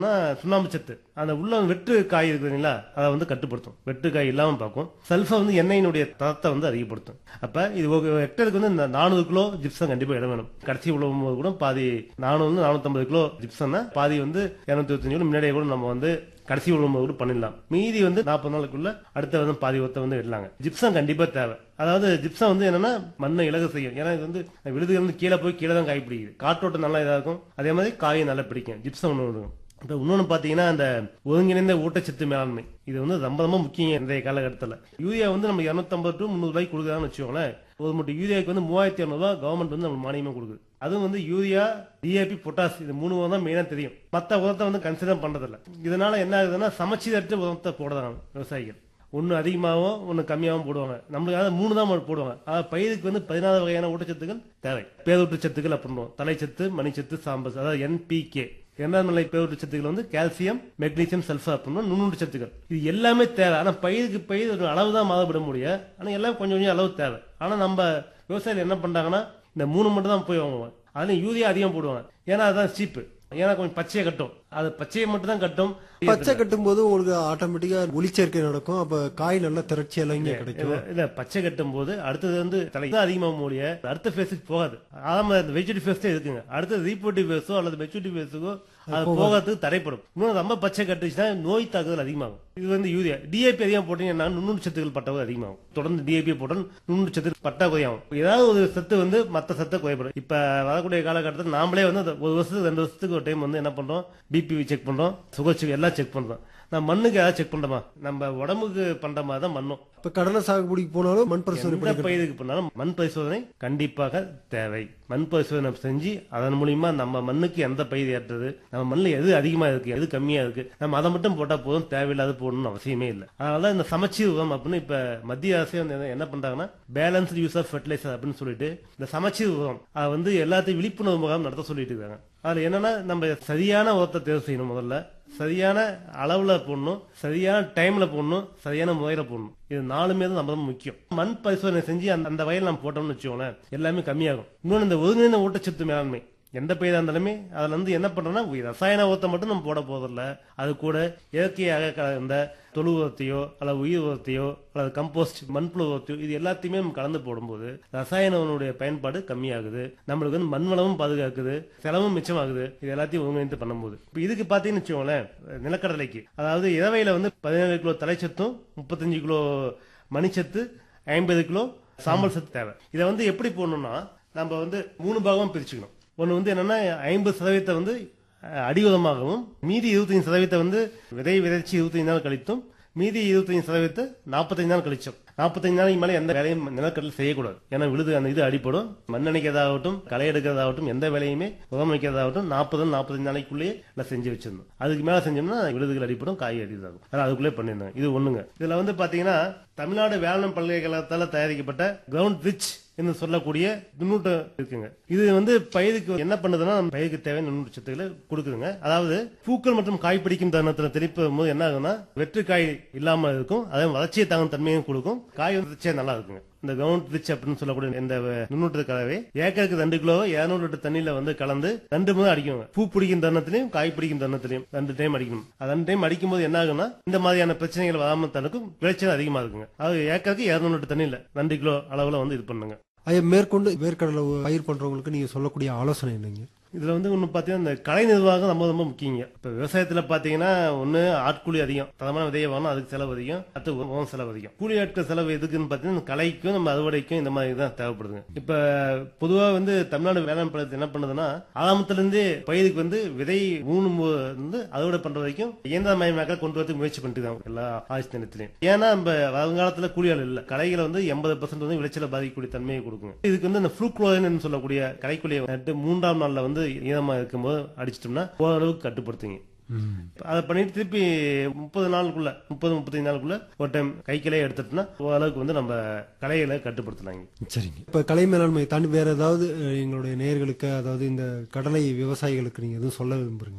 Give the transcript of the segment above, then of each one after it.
சுண்ணாம்பு சத்து அந்த உள்ள வெட்டு காய் இருக்குதுங்களா அதை வந்து கட்டுப்படுத்தும் வெட்டு காய் இல்லாம பார்க்கும் சல்ஃபர் வந்து எண்ணெயினுடைய தரத்தை வந்து அதிகப்படுத்தும் அப்ப இது ஒரு ஹெக்டருக்கு வந்து இந்த நானூறு கிலோ ஜிப்சம் கண்டிப்பா இடம் வேணும் கடைசி உழவும் போது கூட பாதி நானூறு நானூத்தம்பது கிலோ ஜிப்சம்னா பாதி வந்து இருநூத்தி இருபத்தஞ்சு கிலோ முன்னாடியே கூட நம்ம வந்து கடைசி உழவும் கூட பண்ணிடலாம் மீதி வந்து நாற்பது நாளுக்குள்ள அடுத்த வந்து பாதி ஒத்த வந்து விடலாங்க ஜிப்சம் கண்டிப்பா தேவை அதாவது ஜிப்சம் வந்து என்னன்னா மண்ணை இலகு செய்யும் ஏன்னா இது வந்து விழுதுகள் வந்து கீழே போய் கீழே தான் காய் பிடிக்குது காற்றோட்டம் நல்லா இதா இருக்கும் அதே மாதிரி காய் நல்லா பிடிக்கும் ஜிப்சம் ஒன்று இருக்கும் இப்போ இன்னொன்று பார்த்தீங்கன்னா அந்த ஒருங்கிணைந்த ஊட்டச்சத்து மேலாண்மை இது வந்து ரொம்ப ரொம்ப முக்கியம் இன்றைய காலகட்டத்தில் யூரியா வந்து நம்ம இரநூத்தம்பது டு முந்நூறு ரூபாய்க்கு கொடுக்குறான்னு வச்சுக்கோங்களேன் ஒரு மூட்டை யூரியாவுக்கு வந்து மூவாயிரத்தி இரநூறுவா கவர்மெண்ட் வந்து நம்ம மானியமாக கொடுக்குது அதுவும் வந்து யூரியா டிஏபி பொட்டாஸ் இது மூணு உரம் தான் மெயினாக தெரியும் மற்ற உரத்தை வந்து கன்சிடர் பண்ணுறதில்ல இதனால என்ன ஆகுதுன்னா சமச்சீரற்ற உரத்தை போடுறாங்க விவசாயிகள் ஒன்று அதிகமாகவும் ஒன்று கம்மியாகவும் போடுவாங்க நம்மளுக்கு அதாவது மூணு தான் போடுவாங்க அதாவது பயிருக்கு வந்து பதினாறு வகையான ஊட்டச்சத்துக்கள் தேவை பேரூட்டச்சத்துக்கள் அப்படின்றோம் தலைச்சத்து மணிச்சத்து சாம்பஸ் அதாவது என்பிகே இரண்டாம் நிலை பேரூட்டச்சத்துக்கள் வந்து கால்சியம் மெக்னீசியம் சல்ஃபர் அப்படின்னு நுண்ணூட்ட சத்துக்கள் இது எல்லாமே தேவை ஆனால் பயிருக்கு பயிர் ஒரு அளவு தான் மாறுபட முடியும் ஆனால் எல்லாம் கொஞ்சம் கொஞ்சம் அளவு தேவை ஆனால் நம்ம விவசாயிகள் என்ன பண்றாங்கன்னா இந்த மூணு மட்டும் தான் போய் வாங்குவாங்க அதுலயும் யூரியா அதிகம் போடுவாங்க ஏன்னா அதுதான் சீப்பு ஏன்னா கொஞ்சம் பச்சையை கட்டும் அது பச்சையை மட்டும் தான் கட்டும் பச்சை கட்டும் போது உங்களுக்கு ஆட்டோமேட்டிக்கா ஒளிச்சேர்க்கை நடக்கும் அப்ப காய் நல்லா திரட்சி எல்லாம் இங்கே கிடைக்கும் இல்ல, இல்ல பச்சை கட்டும் போது அடுத்தது வந்து தலை தான் அதிகமாக முடிய அடுத்த ஃபேஸுக்கு போகாது ஆமா இந்த வெஜிடி ஃபேஸ் தான் இருக்குங்க அடுத்தது ரீபோர்ட்டிவ் ஃபேஸோ அல்லது மெச்சூரிட்டி ஃபேஸுக்கோ அது போகிறதுக்கு தடைப்படும் இன்னும் ரொம்ப பச்சை கட்டுச்சுன்னா நோய் தாக்குதல் அதிகமாகும் இது வந்து யூரியா டிஏபி அதிகம் போட்டீங்கன்னா நுண்ணுண்டு சத்துக்கள் பட்டாவது அதிகமாகும் தொடர்ந்து டிஏபி போட்டால் நுண்ணுண்டு சத்து பட்டாக்குறையாகும் ஏதாவது ஒரு சத்து வந்து மற்ற சத்தை குறைப்படும் இப்ப வரக்கூடிய காலகட்டத்தில் நாமளே வந்து அந்த ஒரு வருஷத்துக்கு ரெண்டு வருஷத்துக்கு ஒரு டைம் வந்து என்ன பண்றோம் பிபி செக் பண்றோம் சுகர் செக் எல்லாம் செக் பண்றோம் நான் மண்ணுக்கு ஏதாவது செக் பண்றோமா நம்ம உடம்புக்கு பண்ற மாதிரி தான் மண்ணும் இப்ப கடலை சாகுபடிக்கு போனாலும் மண் பரிசோதனை எந்த பண்ணிக்கிறது பயிருக்கு பண்ணாலும் மண் பரிசோதனை கண்டிப்பாக தேவை மண் பரிசோதனை செஞ்சு அதன் மூலியமா நம்ம மண்ணுக்கு எந்த பயிர் ஏற்றது நம்ம மண்ணில் எது அதிகமா இருக்கு எது கம்மியா இருக்கு நம்ம அதை மட்டும் போட்டா போதும் தேவையில்லாத போடணும்னு அவசியமே இல்லை அதனால இந்த சமச்சீர் உரம் அப்படின்னு இப்ப மத்திய அரசே வந்து என்ன- என்ன பண்றாங்கன்னா பேலன்ஸ்டு யூஸ் ஆஃப் ஃபெர்டிலைசர் அப்படின்னு சொல்லிட்டு இந்த சமச்சீர் உரம் அதை வந்து எல்லாத்தையும் விழிப்புணர்வு முகாம் நடத்த சொல்லிட்டு இருக்காங்க அதுல என்னன்னா நம்ம சரியான உரத்தை தேர்வு செய்யணும் முதல்ல சரியான அளவுல போடணும் சரியான டைம்ல போடணும் சரியான முறையில போடணும் இது நாலுமே தான் நம்ம முக்கியம் மண் பரிசோதனை செஞ்சு அந்த அந்த வயல் நம்ம போட்டோம்னு வச்சுக்கோங்களேன் எல்லாமே கம்மியாகும் இன்னொன்று இந்த ஒருங்கிணைந்த ஊட்டச்சத்து மேலாண்மை எந்த பயிராக இருந்தாலுமே அதில் வந்து என்ன பண்றோம்னா ரசாயன உரத்தை மட்டும் நம்ம போட போதில்ல அது கூட இயற்கையாக கலந்த தொழு உரத்தையோ அல்லது உயிர் உரத்தையோ அல்லது கம்போஸ்ட் மண்புழு உரத்தையோ இது எல்லாத்தையுமே நம்ம கலந்து போடும்போது ரசாயன உரனுடைய பயன்பாடு கம்மியாகுது நம்மளுக்கு வந்து மண் வளமும் பாதுகாக்குது செலவும் மிச்சமாகுது இது எல்லாத்தையும் ஒருங்கிணைந்து பண்ணும்போது இப்போ இதுக்கு பார்த்தீங்கன்னு வச்சுக்கோங்களேன் நிலக்கடலைக்கு அதாவது இரவையில வந்து பதினேழு கிலோ தலைச்சத்தும் முப்பத்தஞ்சு கிலோ மணிச்சத்து ஐம்பது கிலோ சாம்பல் சத்து தேவை இதை வந்து எப்படி போடணும்னா நம்ம வந்து மூணு பாகமா பிரிச்சுக்கணும் ஒன்று வந்து என்னன்னா ஐம்பது சதவீதத்தை வந்து அஹ், அடி உரமாகவும் மீதி இருபத்தஞ்சு சதவீதத்தை வந்து விதை விதைச்சு இருபத்தஞ்சு நாள் கழித்தும் மீதி இருபத்தஞ்சு சதவீதத்தை நாற்பத்தஞ்சு நாள் கழிச்சோம் நாற்பத்தஞ்சு நாளைக்கு மேலே எந்த வேலையும் நிலக்கடலில் செய்யக்கூடாது ஏன்னா விழுது அந்த இது அடிப்படும் மண் அணைக்கிறதாகட்டும் களை எடுக்கிறதாகட்டும் எந்த வேலையுமே உரம் வைக்கிறதாகட்டும் நாற்பது நாற்பத்தஞ்சு நாளைக்குள்ளேயே எல்லாம் செஞ்சு வச்சிருந்தோம் அதுக்கு மேலே செஞ்சோம்னா விழுதுகள் அடிப்படும் காய் அடிதாகும் அதனால அதுக்குள்ளே பண்ணியிருந்தாங்க இது ஒண்ணுங்க இதுல வந்து பாத்தீங்கன்னா தமிழ்நாடு வேளாண் பல்கலைக்கழகத்தால் தயாரிக்கப்பட்ட கிரவுண்ட் ரிச் என்று சொல்லக்கூடிய நுண்ணூட்டம் இருக்குங்க இது வந்து பயிருக்கு என்ன பண்ணுதுன்னா நம்ம பயிருக்கு தேவையான நுண்ணூட்ட சத்துக்களை கொடுக்குதுங்க அதாவது பூக்கள் மற்றும் காய் பிடிக்கும் தருணத்தில் தெளிப்பும் போது என்ன ஆகும்னா வெற்று காய் இல்லாம இருக்கும் அதே வளர்ச்சியை தாங்கும் தன்மையும் கொடுக்கும் காய் வந்து நல்லா இருக்குங்க இந்த கிரவுண்ட் ரிச் அப்படின்னு சொல்லக்கூடிய இந்த நுண்ணூட்ட கலவை ஏக்கருக்கு ரெண்டு கிலோ இருநூறு லிட்டர் தண்ணியில வந்து கலந்து ரெண்டு முறை அடிக்குங்க பூ பிடிக்கும் தருணத்திலையும் காய் பிடிக்கும் தருணத்திலையும் ரெண்டு டைம் அடிக்கணும் அது ரெண்டு டைம் அடிக்கும் போது என்ன ஆகும்னா இந்த மாதிரியான பிரச்சனைகள் வராம தனக்கும் விளைச்சல் அதிகமா இருக்குங்க அது ஏக்கருக்கு இருநூறு லிட்டர் தண்ணியில ரெண்டு கிலோ அளவுல வந்து இது பண்ணுங்க ஐயா மேற்கொண்டு வேர்க்கடலை பயிர் பண்றவங்களுக்கு நீங்க சொல்லக்கூடிய ஆலோசனை என்னங்க இதுல வந்து ஒண்ணு பாத்தீங்கன்னா இந்த கலை நிர்வாகம் ரொம்ப ரொம்ப முக்கியங்க இப்ப விவசாயத்துல பாத்தீங்கன்னா ஒண்ணு ஆட்கூலி அதிகம் தரமான விதையை வாங்கணும் அதுக்கு செலவு அதிகம் அடுத்து உரம் செலவு அதிகம் கூலி ஆட்கள் செலவு எதுக்குன்னு பாத்தீங்கன்னா இந்த கலைக்கும் நம்ம அறுவடைக்கும் இந்த மாதிரி தான் தேவைப்படுதுங்க இப்ப பொதுவா வந்து தமிழ்நாடு வேளாண் பழத்தை என்ன பண்ணுதுன்னா ஆரம்பத்துல இருந்தே பயிருக்கு வந்து விதை ஊனும் போது வந்து அறுவடை பண்ற வரைக்கும் இயந்திரமயமாக்க கொண்டு வரதுக்கு முயற்சி பண்ணிட்டு இருக்காங்க எல்லா ஆட்சி தினத்திலையும் ஏன்னா நம்ம வருங்காலத்துல கூலியாள் இல்ல கலைகளை வந்து எண்பது பர்சன்ட் வந்து விளைச்சல பாதிக்கக்கூடிய தன்மையை கொடுக்கும் இதுக்கு வந்து இந்த ஃப்ளூக்ளோரின் சொல்லக்கூடிய கலைக்குழியை நட்டு மூன்றாம் நாள்ல வந்து ஈரமா இருக்கும்போது அடிச்சிட்டோம்னா ஓரளவுக்கு கட்டுப்படுத்துங்க அதை பண்ணிட்டு திருப்பி முப்பது நாளுக்குள்ள முப்பது முப்பத்தஞ்சு நாளுக்குள்ள ஒரு டைம் கைக்கிளையே எடுத்துட்டோம்னா ஓரளவுக்கு வந்து நம்ம கலைகளை கட்டுப்படுத்தலாங்க சரிங்க இப்ப கலை மேலாண்மை தாண்டி வேற ஏதாவது அஹ், எங்களுடைய நேயர்களுக்கு அதாவது இந்த கடலை விவசாயிகளுக்கு நீங்க எதுவும் சொல்ல விரும்புறீங்களா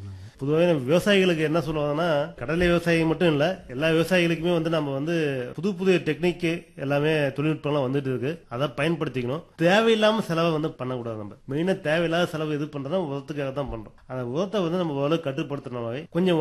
பொதுவாக நம்ம விவசாயிகளுக்கு என்ன சொல்லுவாங்கன்னா கடலை விவசாயி மட்டும் இல்ல எல்லா விவசாயிகளுக்குமே வந்து நம்ம வந்து புது புது டெக்னிக் எல்லாமே தொழில்நுட்பம்லாம் வந்துட்டு இருக்கு அதை பயன்படுத்திக்கணும் தேவையில்லாம செலவை வந்து பண்ணக்கூடாது நம்ம மெயினா தேவையில்லாத செலவு இது பண்றதா உரத்துக்காக தான் பண்றோம் அந்த உரத்தை வந்து நம்ம ஓரளவு கட்டுப்படுத்தினாவே கொஞ்சம்